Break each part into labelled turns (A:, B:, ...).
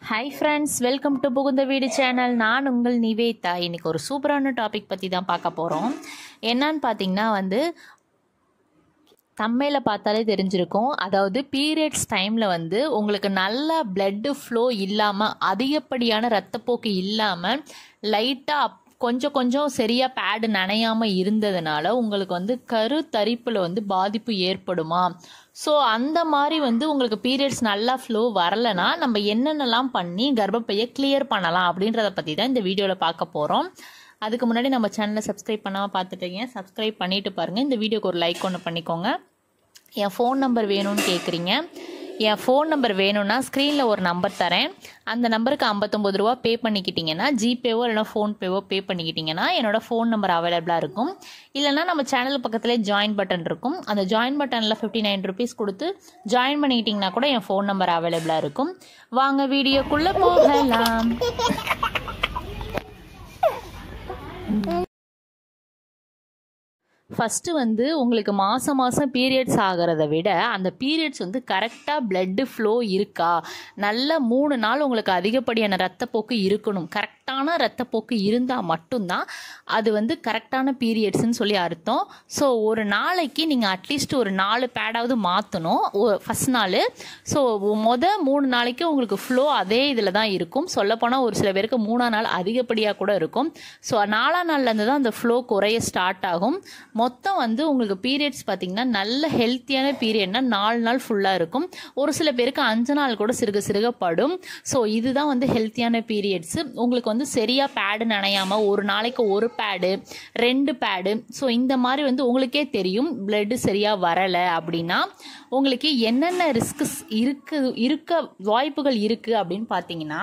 A: hi friends welcome to புகுந்த வீடு channel நான் உங்கள் நிவேதா இன்னைக்கு ஒரு சூப்பரான டாபிக் பற்றி தான் பார்க்க போகிறோம் என்னன்னு பார்த்தீங்கன்னா வந்து தம்மையில பார்த்தாலே தெரிஞ்சிருக்கும் அதாவது பீரியட்ஸ் டைமில் வந்து உங்களுக்கு நல்ல பிளட்டு ஃப்ளோ இல்லாமல் அதிகப்படியான ரத்தப்போக்கு இல்லாமல் லைட்டாக கொஞ்சம் கொஞ்சம் சரியாக பேடு நனையாமல் இருந்ததுனால உங்களுக்கு வந்து கரு தரிப்பில் வந்து பாதிப்பு ஏற்படுமா ஸோ அந்த மாதிரி வந்து உங்களுக்கு பீரியட்ஸ் நல்லா ஃப்ளோ வரலைன்னா நம்ம என்னென்னலாம் பண்ணி கர்ப்பப்பையை கிளியர் பண்ணலாம் அப்படின்றத பற்றி தான் இந்த வீடியோவில் பார்க்க போகிறோம் அதுக்கு முன்னாடி நம்ம சேனலை சப்ஸ்கிரைப் பண்ணாமல் பார்த்துட்டீங்க சப்ஸ்கிரைப் பண்ணிட்டு பாருங்கள் இந்த வீடியோக்கு ஒரு லைக் ஒன்று பண்ணிக்கோங்க என் ஃபோன் நம்பர் வேணும்னு கேட்குறீங்க என் ஃபோன் நம்பர் வேணும்னா ஸ்க்ரீனில் ஒரு நம்பர் தரேன் அந்த நம்பருக்கு ஐம்பத்தொம்பது ரூபா பே பண்ணிக்கிட்டிங்கன்னா ஜிபேவோ இல்லைனா ஃபோன்பேவோ பே பண்ணிக்கிட்டிங்கன்னா என்னோட ஃபோன் நம்பர் அவைலபிளாக இருக்கும் இல்லைனா நம்ம சேனல் பக்கத்துலேயே ஜாயின் பட்டன் இருக்கும் அந்த ஜாயின் பட்டனில் ஃபிஃப்டி நைன் ருபீஸ் கொடுத்து ஜாயின் பண்ணிக்கிட்டிங்கன்னா கூட என் ஃபோன் நம்பர் அவைலபிளாக இருக்கும் வாங்க வீடியோக்குள்ளே போகலாம் ஃபஸ்ட்டு வந்து உங்களுக்கு மாதம் மாதம் பீரியட்ஸ் ஆகிறத விட அந்த பீரியட்ஸ் வந்து கரெக்டாக பிளட்டு ஃப்ளோ இருக்கா நல்ல மூணு நாள் உங்களுக்கு அதிகப்படியான ரத்தப்போக்கு இருக்கணும் கரெக்டான ரத்தப்போக்கு இருந்தால் மட்டும்தான் அது வந்து கரெக்டான பீரியட்ஸ்னு சொல்லி அர்த்தம் ஸோ ஒரு நாளைக்கு நீங்கள் அட்லீஸ்ட் ஒரு நாலு பேடாவது மாற்றணும் ஃபஸ்ட் நாள் ஸோ மொதல் மூணு நாளைக்கு உங்களுக்கு ஃப்ளோ அதே இதில் தான் இருக்கும் சொல்லப்போனால் ஒரு சில பேருக்கு மூணாம் நாள் அதிகப்படியாக கூட இருக்கும் ஸோ நாலாம் நாள்லேருந்து தான் அந்த ஃப்ளோ குறைய ஸ்டார்ட் ஆகும் மொத்தம் வந்து உங்களுக்கு பீரியட்ஸ் பார்த்தீங்கன்னா நல்ல ஹெல்த்தியான பீரியட்னா நாலு நாள் ஃபுல்லாக இருக்கும் ஒரு சில பேருக்கு அஞ்சு நாள் கூட சிறுக சிறுக படும் ஸோ இதுதான் வந்து ஹெல்த்தியான பீரியட்ஸு உங்களுக்கு வந்து சரியாக பேடு நனையாமல் ஒரு நாளைக்கு ஒரு பேடு ரெண்டு பேடு ஸோ இந்த மாதிரி வந்து உங்களுக்கே தெரியும் பிளட்டு சரியாக வரலை அப்படின்னா உங்களுக்கு என்னென்ன ரிஸ்க்ஸ் இருக்கு இருக்க வாய்ப்புகள் இருக்குது அப்படின்னு பார்த்தீங்கன்னா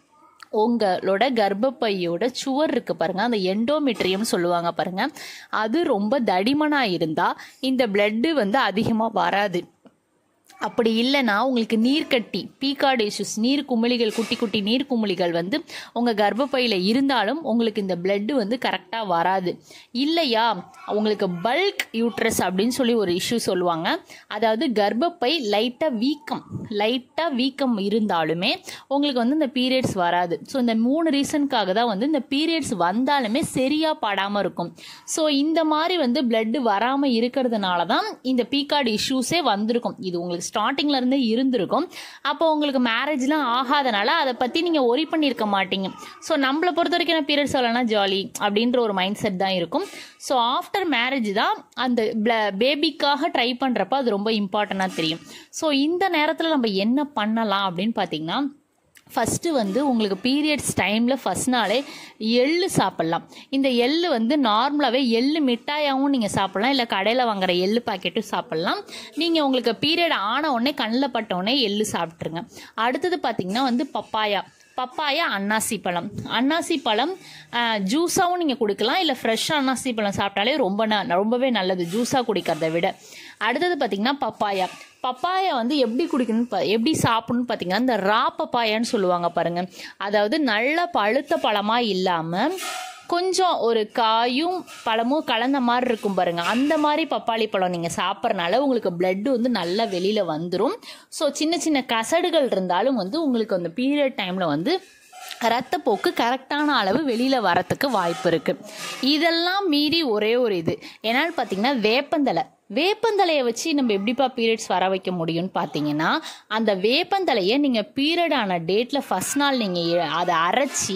A: உங்களோட கர்ப்பப்பையோட சுவர் இருக்கு பாருங்க அந்த எண்டோமெட்ரியம் சொல்லுவாங்க பாருங்க அது ரொம்ப தடிமனா இருந்தா இந்த பிளட்டு வந்து அதிகமா வராது அப்படி இல்லைன்னா உங்களுக்கு நீர்க்கட்டி பீகார்டு இஷ்யூஸ் நீர் குமிழிகள் குட்டி குட்டி நீர் குமிழிகள் வந்து உங்கள் கர்ப்பப்பையில் இருந்தாலும் உங்களுக்கு இந்த பிளட்டு வந்து கரெக்டாக வராது இல்லையா உங்களுக்கு பல்க் யூட்ரஸ் அப்படின்னு சொல்லி ஒரு இஷ்யூ சொல்லுவாங்க அதாவது கர்ப்பப்பை லைட்டாக வீக்கம் லைட்டாக வீக்கம் இருந்தாலுமே உங்களுக்கு வந்து இந்த பீரியட்ஸ் வராது ஸோ இந்த மூணு ரீசனுக்காக தான் வந்து இந்த பீரியட்ஸ் வந்தாலுமே சரியாக படாமல் இருக்கும் ஸோ இந்த மாதிரி வந்து பிளட்டு வராமல் இருக்கிறதுனால தான் இந்த பீகார்டு இஷ்யூஸே வந்திருக்கும் இது உங்களுக்கு ஸ்டார்டிங்ல இருந்தே இருந்திருக்கும் அப்போ உங்களுக்கு மேரேஜ்லாம் ஆகாதனால அதை பற்றி நீங்கள் ஒரி பண்ணியிருக்க மாட்டீங்க ஸோ நம்மளை பொறுத்த வரைக்கும் நான் பீரியட்ஸ் வரலன்னா ஜாலி அப்படின்ற ஒரு மைண்ட் செட் தான் இருக்கும் ஸோ ஆஃப்டர் மேரேஜ் தான் அந்த பேபிக்காக ட்ரை பண்ணுறப்ப அது ரொம்ப இம்பார்ட்டண்ட்டாக தெரியும் ஸோ இந்த நேரத்தில் நம்ம என்ன பண்ணலாம் அப்படின்னு பார்த்தீங்கன்னா ஃபஸ்ட்டு வந்து உங்களுக்கு பீரியட்ஸ் டைமில் ஃபஸ்ட் நாளே எள்ளு சாப்பிட்லாம் இந்த எள்ளு வந்து நார்மலாகவே எள்ளு மிட்டாயாகவும் நீங்கள் சாப்பிட்லாம் இல்லை கடையில் வாங்குற எள்ளு பாக்கெட்டும் சாப்பிட்லாம் நீங்கள் உங்களுக்கு பீரியட் ஆன உடனே கண்ணில் பட்ட உடனே எள்ளு சாப்பிட்ருங்க அடுத்தது பார்த்திங்கன்னா வந்து பப்பாயா பப்பாயா அன்னாசி பழம் அன்னாசி பழம் ஜூஸாகவும் நீங்கள் குடிக்கலாம் இல்லை ஃப்ரெஷ் அன்னாசி பழம் சாப்பிட்டாலே ரொம்ப ந ரொம்பவே நல்லது ஜூஸாக குடிக்கிறத விட அடுத்தது பார்த்திங்கன்னா பப்பாயா பப்பாயா வந்து எப்படி குடிக்கணும் எப்படி சாப்பிடணும்னு பார்த்தீங்கன்னா இந்த ரா பப்பாயான்னு சொல்லுவாங்க பாருங்கள் அதாவது நல்ல பழுத்த பழமாக இல்லாமல் கொஞ்சம் ஒரு காயும் பழமும் கலந்த மாதிரி இருக்கும் பாருங்க அந்த மாதிரி பப்பாளி பழம் நீங்கள் சாப்பிட்றனால உங்களுக்கு பிளட் வந்து நல்லா வெளியில் வந்துடும் ஸோ சின்ன சின்ன கசடுகள் இருந்தாலும் வந்து உங்களுக்கு அந்த பீரியட் டைமில் வந்து ரத்தப்போக்கு கரெக்டான அளவு வெளியில் வரத்துக்கு வாய்ப்பு இருக்குது இதெல்லாம் மீறி ஒரே ஒரு இது என்னன்னு பார்த்தீங்கன்னா வேப்பந்தலை வேப்பந்தலையை வச்சு நம்ம எப்படிப்பா பீரியட்ஸ் வர வைக்க முடியும்னு பார்த்தீங்கன்னா அந்த வேப்பந்தலையை நீங்கள் பீரியட் ஆன டேட்டில் ஃபஸ்ட் நாள் நீங்கள் அதை அரைச்சி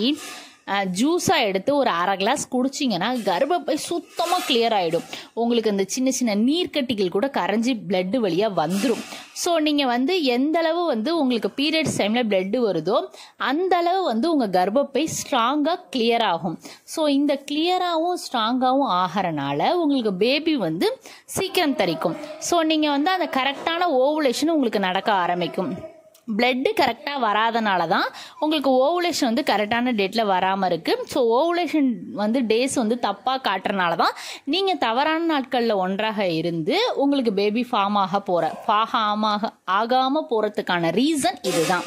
A: ஜூஸாக எடுத்து ஒரு அரை கிளாஸ் குடிச்சிங்கன்னா கர்ப்பப்பை சுத்தமாக கிளியர் ஆகிடும் உங்களுக்கு இந்த சின்ன சின்ன நீர்க்கட்டிகள் கூட கரைஞ்சி பிளட்டு வழியாக வந்துடும் ஸோ நீங்கள் வந்து எந்த அளவு வந்து உங்களுக்கு பீரியட்ஸ் டைமில் பிளட்டு வருதோ அந்த அளவு வந்து உங்கள் கர்ப்பப்பை ஸ்ட்ராங்காக கிளியர் ஆகும் ஸோ இந்த கிளியராகவும் ஸ்ட்ராங்காகவும் ஆகிறனால உங்களுக்கு பேபி வந்து சீக்கிரம் தரிக்கும் ஸோ நீங்கள் வந்து அந்த கரெக்டான ஓவுலேஷன் உங்களுக்கு நடக்க ஆரம்பிக்கும் பிளட்டு கரெக்டாக வராதனால தான் உங்களுக்கு ஓவுலேஷன் வந்து கரெக்டான டேட்டில் வராமல் இருக்குது ஸோ ஓவுலேஷன் வந்து டேஸ் வந்து தப்பாக காட்டுறனால தான் நீங்கள் தவறான நாட்களில் ஒன்றாக இருந்து உங்களுக்கு பேபி ஃபார்ம் ஆக போகிற ஃபார்ம் ஆக ஆகாமல் போகிறதுக்கான ரீசன் இதுதான்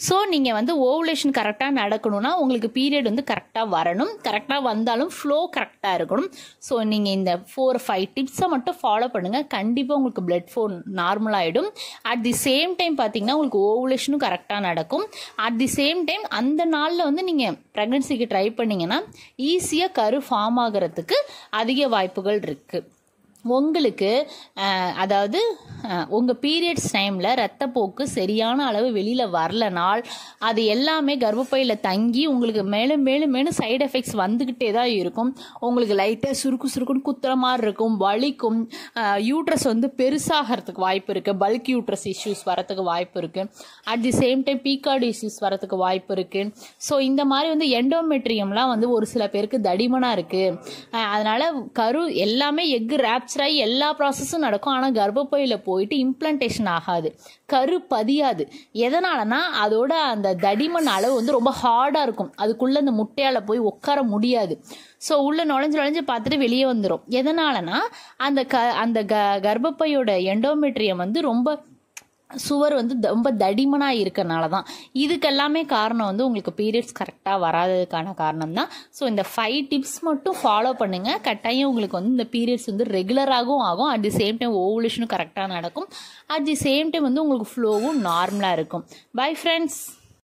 A: ஸோ நீங்கள் வந்து ஓவுலேஷன் கரெக்டாக நடக்கணும்னா உங்களுக்கு பீரியட் வந்து கரெக்டாக வரணும் கரெக்டாக வந்தாலும் ஃப்ளோ கரெக்டாக இருக்கணும் ஸோ நீங்கள் இந்த ஃபோர் ஃபைவ் டிப்ஸை மட்டும் ஃபாலோ பண்ணுங்கள் கண்டிப்பாக உங்களுக்கு பிளட் ஃப்ளோ நார்மல் ஆகிடும் அட் தி சேம் டைம் பார்த்தீங்கன்னா உங்களுக்கு ஓவுலேஷனும் கரெக்டாக நடக்கும் அட் தி சேம் டைம் அந்த நாளில் வந்து நீங்கள் ப்ரெக்னென்சிக்கு ட்ரை பண்ணிங்கன்னா ஈஸியாக கரு ஃபார்ம் ஆகிறதுக்கு அதிக வாய்ப்புகள் இருக்குது உங்களுக்கு அஹ், அதாவது உங்கள் பீரியட்ஸ் டைமில் ரத்தப்போக்கு சரியான அளவு வெளியில் வரலனால் அது எல்லாமே கர்ப்பப்பையில் தங்கி உங்களுக்கு மேலும் மேலும் மேலும் சைடு எஃபெக்ட்ஸ் வந்துக்கிட்டே தான் இருக்கும் உங்களுக்கு லைட்டாக சுருக்கு சுருக்குன்னு குத்துற மாதிரி இருக்கும் வலிக்கும் யூட்ரஸ் வந்து பெருசாகிறதுக்கு வாய்ப்பு இருக்குது பல்க் யூட்ரஸ் இஷ்யூஸ் வரத்துக்கு வாய்ப்பு இருக்குது அட் தி சேம் டைம் பீகார்டு இஷ்யூஸ் வரத்துக்கு வாய்ப்பு இருக்குது ஸோ இந்த மாதிரி வந்து எண்டோமெட்ரியம்லாம் வந்து ஒரு சில பேருக்கு தடிமனாக இருக்குது அதனால் கரு எல்லாமே எக்கு ரேப்சர் ஆகி எல்லா ப்ராசஸும் நடக்கும் ஆனால் கர்ப்பப்பையில் போயிட்டு இம்ப்ளான்டேஷன் ஆகாது கரு பதியாது எதனாலனா அதோட அந்த தடிமன் அளவு வந்து ரொம்ப ஹார்டாக இருக்கும் அதுக்குள்ளே அந்த முட்டையால் போய் உட்கார முடியாது ஸோ உள்ளே நுழைஞ்சு நுழைஞ்சு பார்த்துட்டு வெளியே வந்துடும் எதனாலனா அந்த க அந்த க கர்ப்பப்பையோட எண்டோமெட்ரியம் வந்து ரொம்ப சுவர் வந்து த- ரொம்ப தடிமனாக இருக்கனால தான் இதுக்கெல்லாமே காரணம் வந்து உங்களுக்கு பீரியட்ஸ் கரெக்டாக வராததுக்கான காரணம் தான் ஸோ இந்த ஃபைவ் டிப்ஸ் மட்டும் ஃபாலோ பண்ணுங்கள் கட்டாயம் உங்களுக்கு வந்து இந்த பீரியட்ஸ் வந்து ரெகுலராகவும் ஆகும் அட் தி சேம் டைம் ஓவுலேஷனும் கரெக்டாக நடக்கும் அட் தி சேம் டைம் வந்து உங்களுக்கு ஃப்ளோவும் நார்மலாக இருக்கும் பை ஃப்ரெண்ட்ஸ்